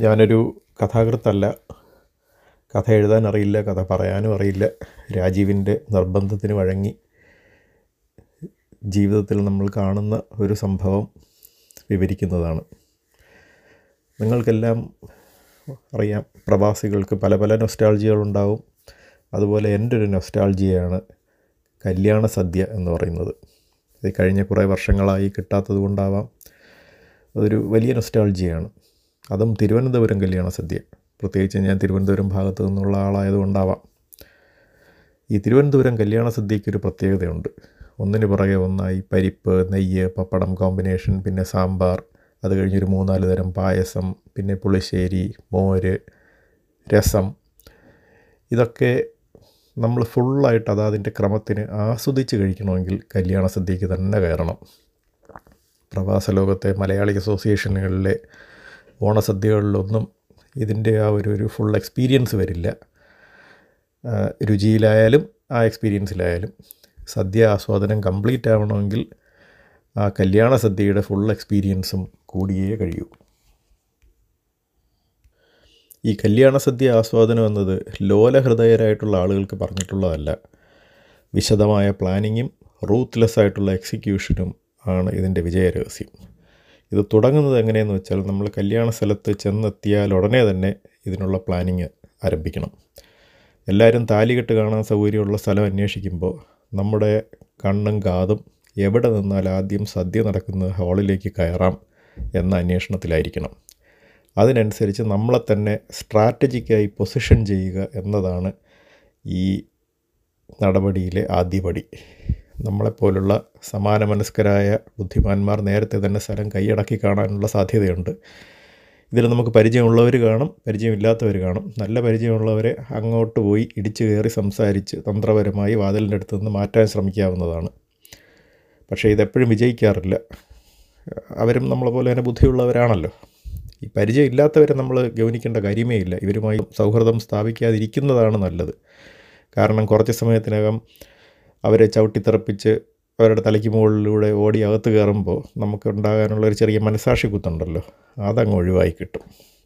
ഞാനൊരു കഥാകൃത്തല്ല കഥ എഴുതാൻ അറിയില്ല കഥ പറയാനും അറിയില്ല രാജീവിൻ്റെ നിർബന്ധത്തിന് വഴങ്ങി ജീവിതത്തിൽ നമ്മൾ കാണുന്ന ഒരു സംഭവം വിവരിക്കുന്നതാണ് നിങ്ങൾക്കെല്ലാം അറിയാം പ്രവാസികൾക്ക് പല പല നൊസ്റ്റാൾജികളുണ്ടാവും അതുപോലെ എൻ്റെ ഒരു നൊസ്റ്റാൾജിയാണ് കല്യാണ സദ്യ എന്ന് പറയുന്നത് ഇത് കഴിഞ്ഞ കുറേ വർഷങ്ങളായി കിട്ടാത്തത് കൊണ്ടാവാം അതൊരു വലിയ നൊസ്റ്റാൾജിയാണ് അതും തിരുവനന്തപുരം കല്യാണ സദ്യ പ്രത്യേകിച്ച് ഞാൻ തിരുവനന്തപുരം ഭാഗത്തു നിന്നുള്ള ആളായതുകൊണ്ടാവാം ഈ തിരുവനന്തപുരം കല്യാണ സദ്യയ്ക്കൊരു പ്രത്യേകതയുണ്ട് ഒന്നിന് പുറകെ ഒന്നായി പരിപ്പ് നെയ്യ് പപ്പടം കോമ്പിനേഷൻ പിന്നെ സാമ്പാർ അത് കഴിഞ്ഞൊരു മൂന്നാല് തരം പായസം പിന്നെ പുളിശ്ശേരി മോര് രസം ഇതൊക്കെ നമ്മൾ ഫുള്ളായിട്ട് അതാതിൻ്റെ ക്രമത്തിന് ആസ്വദിച്ച് കഴിക്കണമെങ്കിൽ കല്യാണ സദ്യക്ക് തന്നെ കയറണം പ്രവാസ ലോകത്തെ മലയാളി അസോസിയേഷനുകളിലെ ഓണസദ്യകളിലൊന്നും ഇതിൻ്റെ ആ ഒരു ഒരു ഫുൾ എക്സ്പീരിയൻസ് വരില്ല ആ, രുചിയിലായാലും ആ എക്സ്പീരിയൻസിലായാലും സദ്യ ആസ്വാദനം കംപ്ലീറ്റ് ആവണമെങ്കിൽ ആ കല്യാണ സദ്യയുടെ ഫുൾ എക്സ്പീരിയൻസും കൂടിയേ കഴിയൂ ഈ കല്യാണ സദ്യ ആസ്വാദനം എന്നത് ലോലഹൃദയരായിട്ടുള്ള ആളുകൾക്ക് പറഞ്ഞിട്ടുള്ളതല്ല വിശദമായ പ്ലാനിങ്ങും റൂത്ത്ലെസ് ആയിട്ടുള്ള എക്സിക്യൂഷനും ആണ് ഇതിൻ്റെ വിജയരഹസ്യം ഇത് തുടങ്ങുന്നത് എങ്ങനെയെന്ന് വെച്ചാൽ നമ്മൾ കല്യാണ സ്ഥലത്ത് ചെന്നെത്തിയാൽ ഉടനെ തന്നെ ഇതിനുള്ള പ്ലാനിങ് ആരംഭിക്കണം എല്ലാവരും താലികെട്ട് കാണാൻ സൗകര്യമുള്ള സ്ഥലം അന്വേഷിക്കുമ്പോൾ നമ്മുടെ കണ്ണും കാതും എവിടെ നിന്നാൽ ആദ്യം സദ്യ നടക്കുന്ന ഹാളിലേക്ക് കയറാം എന്ന അന്വേഷണത്തിലായിരിക്കണം അതിനനുസരിച്ച് നമ്മളെ തന്നെ സ്ട്രാറ്റജിക്കായി പൊസിഷൻ ചെയ്യുക എന്നതാണ് ഈ നടപടിയിലെ ആദ്യപടി നമ്മളെപ്പോലുള്ള സമാന മനസ്കരായ ബുദ്ധിമാന്മാർ നേരത്തെ തന്നെ സ്ഥലം കൈയടക്കി കാണാനുള്ള സാധ്യതയുണ്ട് ഇതിൽ നമുക്ക് പരിചയമുള്ളവർ കാണും പരിചയമില്ലാത്തവർ കാണും നല്ല പരിചയമുള്ളവരെ അങ്ങോട്ട് പോയി ഇടിച്ചു കയറി സംസാരിച്ച് തന്ത്രപരമായി വാതിലിൻ്റെ അടുത്ത് നിന്ന് മാറ്റാൻ ശ്രമിക്കാവുന്നതാണ് പക്ഷേ ഇതെപ്പോഴും വിജയിക്കാറില്ല അവരും നമ്മളെ പോലെ തന്നെ ബുദ്ധിയുള്ളവരാണല്ലോ ഈ പരിചയമില്ലാത്തവരെ നമ്മൾ ഗൗനിക്കേണ്ട കാര്യമേ ഇല്ല ഇവരുമായി സൗഹൃദം സ്ഥാപിക്കാതിരിക്കുന്നതാണ് നല്ലത് കാരണം കുറച്ച് സമയത്തിനകം അവരെ ചവിട്ടിത്തെറപ്പിച്ച് അവരുടെ തലയ്ക്ക് മുകളിലൂടെ ഓടി അകത്ത് കയറുമ്പോൾ നമുക്ക് ഉണ്ടാകാനുള്ള ഒരു ചെറിയ മനസാക്ഷി കുത്തുണ്ടല്ലോ അതങ്ങ് ഒഴിവായി കിട്ടും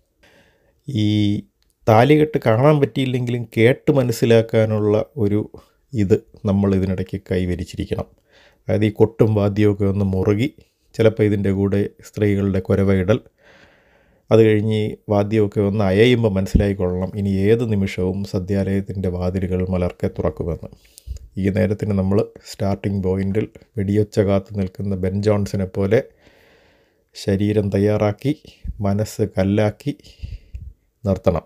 ഈ താലികെട്ട് കാണാൻ പറ്റിയില്ലെങ്കിലും കേട്ട് മനസ്സിലാക്കാനുള്ള ഒരു ഇത് നമ്മൾ ഇതിനിടയ്ക്ക് കൈവരിച്ചിരിക്കണം അതായത് ഈ കൊട്ടും വാദ്യമൊക്കെ ഒന്ന് മുറുകി ചിലപ്പോൾ ഇതിൻ്റെ കൂടെ സ്ത്രീകളുടെ കുരവയിടൽ അത് കഴിഞ്ഞ് വാദ്യമൊക്കെ ഒന്ന് അയയുമ്പോൾ മനസ്സിലായിക്കൊള്ളണം ഇനി ഏത് നിമിഷവും സദ്യാലയത്തിൻ്റെ വാതിലുകൾ മലർക്കെ തുറക്കുമെന്ന് ഈ നേരത്തിന് നമ്മൾ സ്റ്റാർട്ടിംഗ് പോയിന്റിൽ വെടിയൊച്ച കാത്തു നിൽക്കുന്ന ബെൻ ജോൺസിനെ പോലെ ശരീരം തയ്യാറാക്കി മനസ്സ് കല്ലാക്കി നിർത്തണം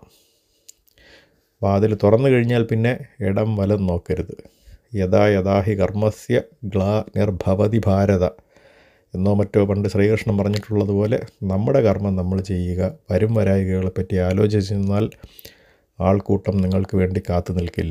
വാതിൽ തുറന്നു കഴിഞ്ഞാൽ പിന്നെ ഇടം വലം നോക്കരുത് യഥാ യഥാഹി കർമ്മസ്യ ഗ്ലാ നിർഭവതി ഭാരത എന്നോ മറ്റോ പണ്ട് ശ്രീകൃഷ്ണൻ പറഞ്ഞിട്ടുള്ളതുപോലെ നമ്മുടെ കർമ്മം നമ്മൾ ചെയ്യുക വരും വരായികകളെ പറ്റി ആലോചിച്ചെന്നാൽ ആൾക്കൂട്ടം നിങ്ങൾക്ക് വേണ്ടി കാത്തു നിൽക്കില്ല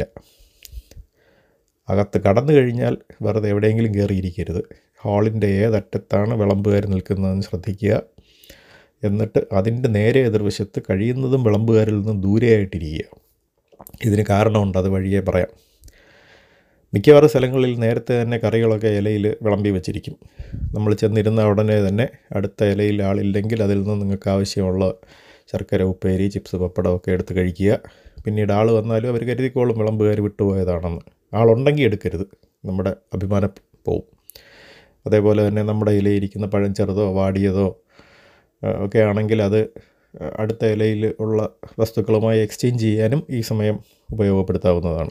അകത്ത് കടന്നു കഴിഞ്ഞാൽ വെറുതെ എവിടെയെങ്കിലും കയറിയിരിക്കരുത് ഹാളിൻ്റെ ഏതറ്റത്താണ് വിളമ്പുകാർ നിൽക്കുന്നതെന്ന് ശ്രദ്ധിക്കുക എന്നിട്ട് അതിൻ്റെ നേരെ എതിർവശത്ത് കഴിയുന്നതും വിളമ്പുകാരിൽ നിന്നും ദൂരെയായിട്ടിരിക്കുക ഇതിന് കാരണമുണ്ട് അത് വഴിയേ പറയാം മിക്കവാറും സ്ഥലങ്ങളിൽ നേരത്തെ തന്നെ കറികളൊക്കെ ഇലയിൽ വിളമ്പി വെച്ചിരിക്കും നമ്മൾ ചെന്നിരുന്ന ഉടനെ തന്നെ അടുത്ത ഇലയിൽ ആളില്ലെങ്കിൽ അതിൽ നിന്ന് നിങ്ങൾക്ക് ആവശ്യമുള്ള ശർക്കര ഉപ്പേരി ചിപ്സ് പപ്പടമൊക്കെ എടുത്ത് കഴിക്കുക പിന്നീട് ആൾ വന്നാലും അവർ കരുതിക്കോളും വിളമ്പുകാർ വിട്ടുപോയതാണെന്ന് ആളുണ്ടെങ്കിൽ എടുക്കരുത് നമ്മുടെ അഭിമാനം പോവും അതേപോലെ തന്നെ നമ്മുടെ ഇലയിരിക്കുന്ന പഴം ചെറുതോ വാടിയതോ ആ, ഒക്കെ ആണെങ്കിൽ അത് അടുത്ത ഇലയിൽ ഉള്ള വസ്തുക്കളുമായി എക്സ്ചേഞ്ച് ചെയ്യാനും ഈ സമയം ഉപയോഗപ്പെടുത്താവുന്നതാണ്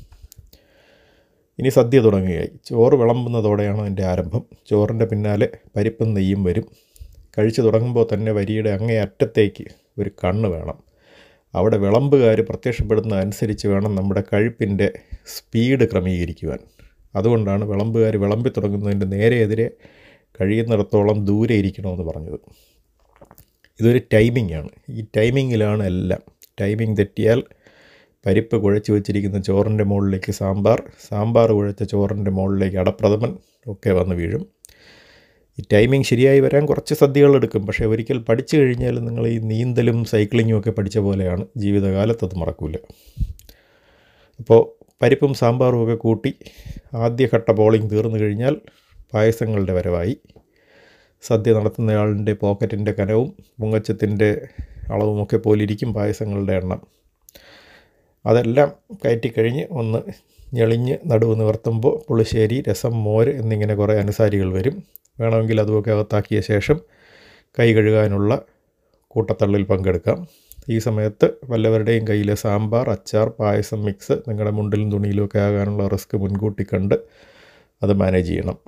ഇനി സദ്യ തുടങ്ങുകയായി ചോറ് വിളമ്പുന്നതോടെയാണ് അതിൻ്റെ ആരംഭം ചോറിൻ്റെ പിന്നാലെ പരിപ്പും നെയ്യും വരും കഴിച്ചു തുടങ്ങുമ്പോൾ തന്നെ വരിയുടെ അങ്ങേ അറ്റത്തേക്ക് ഒരു കണ്ണ് വേണം അവിടെ വിളമ്പുകാർ പ്രത്യക്ഷപ്പെടുന്ന അനുസരിച്ച് വേണം നമ്മുടെ കഴിപ്പിൻ്റെ സ്പീഡ് ക്രമീകരിക്കുവാൻ അതുകൊണ്ടാണ് വിളമ്പുകാർ വിളമ്പി തുടങ്ങുന്നതിൻ്റെ നേരെ എതിരെ കഴിയുന്നിടത്തോളം ദൂരെ ഇരിക്കണമെന്ന് പറഞ്ഞത് ഇതൊരു ടൈമിംഗ് ആണ് ഈ ടൈമിങ്ങിലാണ് എല്ലാം ടൈമിംഗ് തെറ്റിയാൽ പരിപ്പ് കുഴച്ച് വെച്ചിരിക്കുന്ന ചോറിൻ്റെ മുകളിലേക്ക് സാമ്പാർ സാമ്പാർ കുഴച്ച ചോറിൻ്റെ മുകളിലേക്ക് അടപ്രഥമൻ ഒക്കെ വന്ന് വീഴും ഈ ടൈമിംഗ് ശരിയായി വരാൻ കുറച്ച് സദ്യകൾ എടുക്കും പക്ഷേ ഒരിക്കൽ പഠിച്ചു കഴിഞ്ഞാൽ നിങ്ങൾ ഈ നീന്തലും സൈക്ലിങ്ങും ഒക്കെ പഠിച്ച പോലെയാണ് ജീവിതകാലത്ത് അത് മറക്കില്ല അപ്പോൾ പരിപ്പും സാമ്പാറും ഒക്കെ കൂട്ടി ആദ്യഘട്ട ബോളിംഗ് തീർന്നു കഴിഞ്ഞാൽ പായസങ്ങളുടെ വരവായി സദ്യ നടത്തുന്നയാളിൻ്റെ പോക്കറ്റിൻ്റെ കനവും മുങ്ങച്ചത്തിൻ്റെ അളവുമൊക്കെ പോലിരിക്കും പായസങ്ങളുടെ എണ്ണം അതെല്ലാം കയറ്റിക്കഴിഞ്ഞ് ഒന്ന് ഞെളിഞ്ഞ് നടുവ് നിവർത്തുമ്പോൾ പുളിശ്ശേരി രസം മോര് എന്നിങ്ങനെ കുറേ അനുസാരികൾ വരും വേണമെങ്കിൽ അതുമൊക്കെ അകത്താക്കിയ ശേഷം കൈ കഴുകാനുള്ള കൂട്ടത്തള്ളിൽ പങ്കെടുക്കാം ഈ സമയത്ത് വല്ലവരുടെയും കയ്യിൽ സാമ്പാർ അച്ചാർ പായസം മിക്സ് നിങ്ങളുടെ മുണ്ടിലും തുണിയിലും ഒക്കെ ആകാനുള്ള റിസ്ക് മുൻകൂട്ടി കണ്ട് അത് മാനേജ് ചെയ്യണം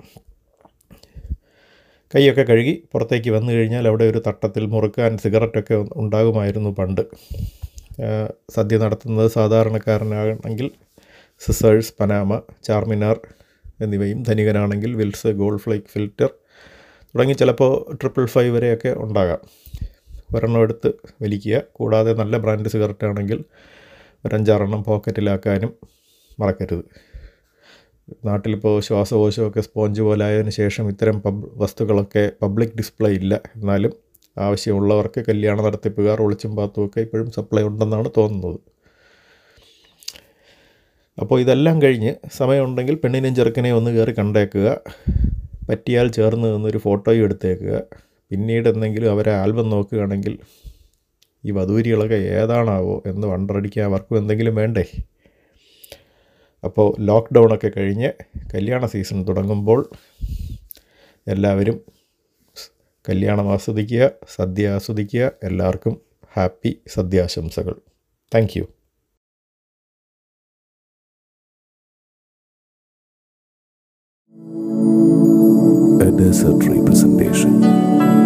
കൈയൊക്കെ കഴുകി പുറത്തേക്ക് വന്നു കഴിഞ്ഞാൽ അവിടെ ഒരു തട്ടത്തിൽ മുറുക്കാൻ സിഗരറ്റൊക്കെ ഉണ്ടാകുമായിരുന്നു പണ്ട് സദ്യ നടത്തുന്നത് സാധാരണക്കാരനാണെങ്കിൽ സിസേഴ്സ് പനാമ ചാർമിനാർ എന്നിവയും ധനികനാണെങ്കിൽ വിൽസ് ഗോൾഡ് ഫ്ലേക്ക് ഫിൽറ്റർ തുടങ്ങി ചിലപ്പോൾ ട്രിപ്പിൾ ഫൈവ് വരെയൊക്കെ ഉണ്ടാകാം ഒരെണ്ണം എടുത്ത് വലിക്കുക കൂടാതെ നല്ല ബ്രാൻഡ് സിഗരറ്റ് ആണെങ്കിൽ ഒരഞ്ചാറെണ്ണം പോക്കറ്റിലാക്കാനും മറക്കരുത് നാട്ടിലിപ്പോൾ ശ്വാസകോശമൊക്കെ സ്പോഞ്ച് പോലെ ആയതിനു ശേഷം ഇത്തരം പബ് വസ്തുക്കളൊക്കെ പബ്ലിക് ഡിസ്പ്ലേ ഇല്ല എന്നാലും ആവശ്യമുള്ളവർക്ക് കല്യാണ നടത്തിപ്പുകാർ ഒളിച്ചും പാത്തുമൊക്കെ ഇപ്പോഴും സപ്ലൈ ഉണ്ടെന്നാണ് തോന്നുന്നത് അപ്പോൾ ഇതെല്ലാം കഴിഞ്ഞ് സമയമുണ്ടെങ്കിൽ പെണ്ണിനെയും ചെറുക്കനെയും ഒന്ന് കയറി കണ്ടേക്കുക പറ്റിയാൽ ചേർന്ന് നിന്നൊരു ഫോട്ടോയും എടുത്തേക്കുക പിന്നീട് എന്തെങ്കിലും അവരെ ആൽബം നോക്കുകയാണെങ്കിൽ ഈ വധൂരികളൊക്കെ ഏതാണാവോ എന്ന് വണ്ടറടിക്കാൻ അവർക്കും എന്തെങ്കിലും വേണ്ടേ അപ്പോൾ ലോക്ക്ഡൗൺ ഒക്കെ കഴിഞ്ഞ് കല്യാണ സീസൺ തുടങ്ങുമ്പോൾ എല്ലാവരും കല്യാണം ആസ്വദിക്കുക സദ്യ ആസ്വദിക്കുക എല്ലാവർക്കും ഹാപ്പി സദ്യാശംസകൾ thank you A desert representation.